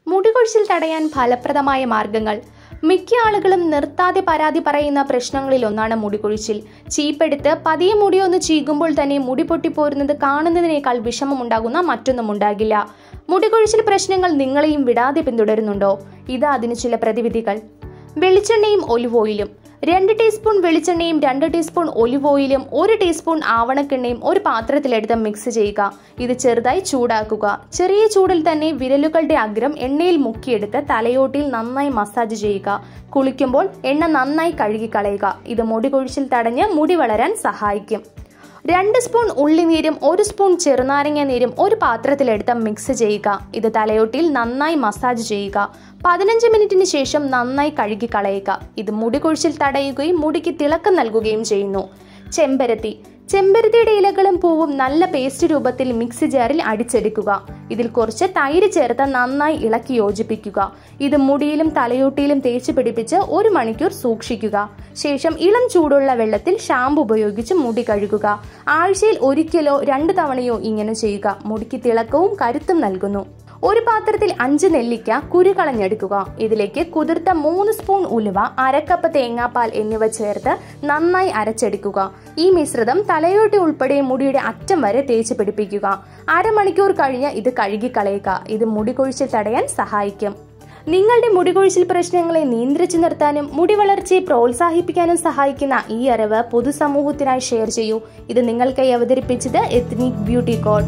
മുടികൊഴിച്ചിൽ തടയാൻ ഫലപ്രദമായ മാർഗങ്ങൾ മിക്ക ആളുകളും നിർത്താതെ പരാതി പറയുന്ന പ്രശ്നങ്ങളിൽ ഒന്നാണ് മുടികൊഴിച്ചിൽ ചീപ്പെടുത്ത് പതിയെ മുടിയൊന്ന് ചീകുമ്പോൾ തന്നെ മുടി പൊട്ടിപ്പോരുന്നത് കാണുന്നതിനേക്കാൾ വിഷമമുണ്ടാകുന്ന മറ്റൊന്നും ഉണ്ടാകില്ല മുടികൊഴിച്ചിൽ പ്രശ്നങ്ങൾ നിങ്ങളെയും വിടാതെ പിന്തുടരുന്നുണ്ടോ ഇതാ അതിന് ചില പ്രതിവിധികൾ വെളിച്ചെണ്ണയും ഒലിവ് ഓയിലും രണ്ട് ടീസ്പൂൺ വെളിച്ചെണ്ണയും രണ്ട് ടീസ്പൂൺ ഒലിവ് ഓയിലും ഒരു ടീസ്പൂൺ ആവണക്കെണ്ണയും ഒരു പാത്രത്തിലെടുത്ത് മിക്സ് ചെയ്യുക ഇത് ചെറുതായി ചൂടാക്കുക ചെറിയ ചൂടിൽ തന്നെ വിരലുകളുടെ അഗ്രം എണ്ണയിൽ മുക്കിയെടുത്ത് തലയോട്ടിയിൽ നന്നായി മസാജ് ചെയ്യുക കുളിക്കുമ്പോൾ എണ്ണ നന്നായി കഴുകിക്കളയുക ഇത് മുടി കൊഴിച്ചിൽ തടഞ്ഞ് മുടി വളരാൻ സഹായിക്കും രണ്ട് സ്പൂൺ ഉള്ളിനീരും ഒരു സ്പൂൺ ചെറുനാരങ്ങ നീരും ഒരു പാത്രത്തിലെടുത്ത് മിക്സ് ചെയ്യുക ഇത് തലയോട്ടിയിൽ നന്നായി മസാജ് ചെയ്യുക പതിനഞ്ച് മിനിറ്റിന് ശേഷം നന്നായി കഴുകി കളയുക ഇത് മുടി കൊഴിച്ചിൽ തടയുകയും മുടിക്ക് തിളക്കം നൽകുകയും ചെയ്യുന്നു ചെമ്പരത്തി ചെമ്പരത്തിയുടെ ഇലകളും പൂവും നല്ല പേസ്റ്റ് രൂപത്തിൽ മിക്സി ജാറിൽ അടിച്ചെടുക്കുക ഇതിൽ കുറച്ച് തൈര് ചേർത്ത് നന്നായി ഇളക്കി യോജിപ്പിക്കുക ഇത് മുടിയിലും തലയോട്ടിയിലും തേച്ച് പിടിപ്പിച്ച് ഒരു മണിക്കൂർ സൂക്ഷിക്കുക ശേഷം ഇളം ചൂടുള്ള വെള്ളത്തിൽ ഷാമ്പു ഉപയോഗിച്ച് മുടി കഴുകുക ആഴ്ചയിൽ ഒരിക്കലോ രണ്ട് തവണയോ ഇങ്ങനെ ചെയ്യുക മുടിക്ക് തിളക്കവും കരുത്തും നൽകുന്നു ഒരു പാത്രത്തിൽ അഞ്ച് നെല്ലിക്ക കുരു കളഞ്ഞെടുക്കുക ഇതിലേക്ക് കുതിർത്ത മൂന്ന് സ്പൂൺ ഉലുവ അരക്കപ്പ് തേങ്ങാപ്പാൽ എന്നിവ ചേർത്ത് നന്നായി അരച്ചെടുക്കുക ഈ മിശ്രിതം തലയോട്ടി ഉൾപ്പെടെ മുടിയുടെ അറ്റം വരെ തേച്ച് പിടിപ്പിക്കുക അരമണിക്കൂർ കഴിഞ്ഞ് ഇത് കഴുകിക്കളയുക ഇത് മുടി കൊഴിച്ചിൽ തടയാൻ സഹായിക്കും നിങ്ങളുടെ മുടികൊഴിച്ചിൽ പ്രശ്നങ്ങളെ നിയന്ത്രിച്ചു നിർത്താനും മുടി വളർച്ചയെ പ്രോത്സാഹിപ്പിക്കാനും സഹായിക്കുന്ന ഈ അറിവ് പൊതുസമൂഹത്തിനായി ഷെയർ ചെയ്യൂ ഇത് നിങ്ങൾക്കായി അവതരിപ്പിച്ചത് എത്നിക് ബ്യൂട്ടി കോഡ്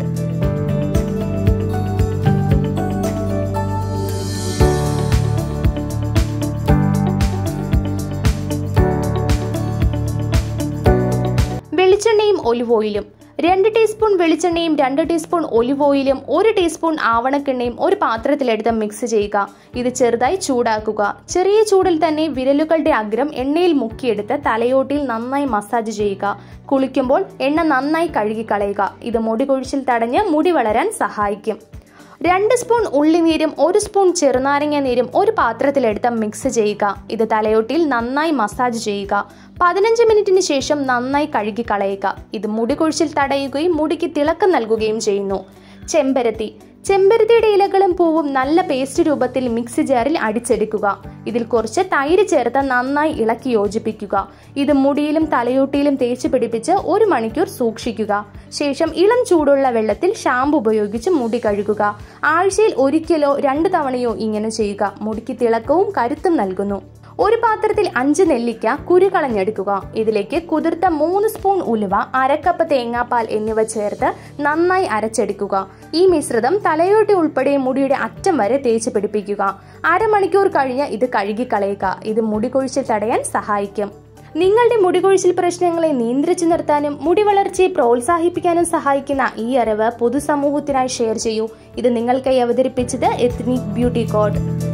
വെളിച്ചെണ്ണയും ഒലിവ് ഓയിലും രണ്ട് ടീസ്പൂൺ വെളിച്ചെണ്ണയും രണ്ട് ടീസ്പൂൺ ഒലിവ് ഓയിലും ഒരു ടീസ്പൂൺ ആവണക്കെണ്ണയും ഒരു പാത്രത്തിലെടുത്ത് മിക്സ് ചെയ്യുക ഇത് ചെറുതായി ചൂടാക്കുക ചെറിയ ചൂടിൽ തന്നെ വിരലുകളുടെ അഗ്രം എണ്ണയിൽ മുക്കിയെടുത്ത് തലയോട്ടിയിൽ നന്നായി മസാജ് ചെയ്യുക കുളിക്കുമ്പോൾ എണ്ണ നന്നായി കഴുകിക്കളയുക ഇത് മുടി കൊഴിച്ചിൽ തടഞ്ഞ് മുടി വളരാൻ സഹായിക്കും രണ്ട് സ്പൂൺ ഉള്ളിനീരും ഒരു സ്പൂൺ ചെറുനാരങ്ങ നീരും ഒരു പാത്രത്തിലെടുത്ത് മിക്സ് ചെയ്യുക ഇത് തലയോട്ടിയിൽ നന്നായി മസാജ് ചെയ്യുക പതിനഞ്ച് മിനിറ്റിന് ശേഷം നന്നായി കഴുകി കളയുക ഇത് മുടി കൊഴിച്ചിൽ തടയുകയും മുടിക്ക് തിളക്കം നൽകുകയും ചെയ്യുന്നു ചെമ്പരത്തി ചെമ്പരത്തിയുടെ ഇലകളും പൂവും നല്ല പേസ്റ്റ് രൂപത്തിൽ മിക്സി ജാറിൽ അടിച്ചെടുക്കുക ഇതിൽ കുറച്ച് തൈര് ചേർത്ത് നന്നായി ഇളക്കി യോജിപ്പിക്കുക ഇത് മുടിയിലും തലയോട്ടിയിലും തേച്ച് പിടിപ്പിച്ച് ഒരു മണിക്കൂർ സൂക്ഷിക്കുക ശേഷം ഇളം ചൂടുള്ള വെള്ളത്തിൽ ഷാമ്പു ഉപയോഗിച്ച് മുടി കഴുകുക ആഴ്ചയിൽ ഒരിക്കലോ രണ്ട് തവണയോ ഇങ്ങനെ ചെയ്യുക മുടിക്ക് തിളക്കവും കരുത്തും നൽകുന്നു ഒരു പാത്രത്തിൽ അഞ്ച് നെല്ലിക്ക കുരു കളഞ്ഞെടുക്കുക ഇതിലേക്ക് കുതിർത്ത മൂന്ന് സ്പൂൺ ഉലുവ അരക്കപ്പ് തേങ്ങാപ്പാൽ എന്നിവ ചേർത്ത് നന്നായി അരച്ചെടുക്കുക ഈ മിശ്രിതം തലയോട്ടി ഉൾപ്പെടെ മുടിയുടെ അറ്റം വരെ തേച്ച് പിടിപ്പിക്കുക അരമണിക്കൂർ കഴിഞ്ഞ് ഇത് കഴുകിക്കളയുക ഇത് മുടി കൊഴിച്ചിൽ തടയാൻ സഹായിക്കും നിങ്ങളുടെ മുടികൊഴിച്ചിൽ പ്രശ്നങ്ങളെ നിയന്ത്രിച്ചു നിർത്താനും മുടി വളർച്ചയെ പ്രോത്സാഹിപ്പിക്കാനും സഹായിക്കുന്ന ഈ അറിവ് പൊതുസമൂഹത്തിനായി ഷെയർ ചെയ്യൂ ഇത് നിങ്ങൾക്കായി അവതരിപ്പിച്ചത് എത്നിക് ബ്യൂട്ടി കോഡ്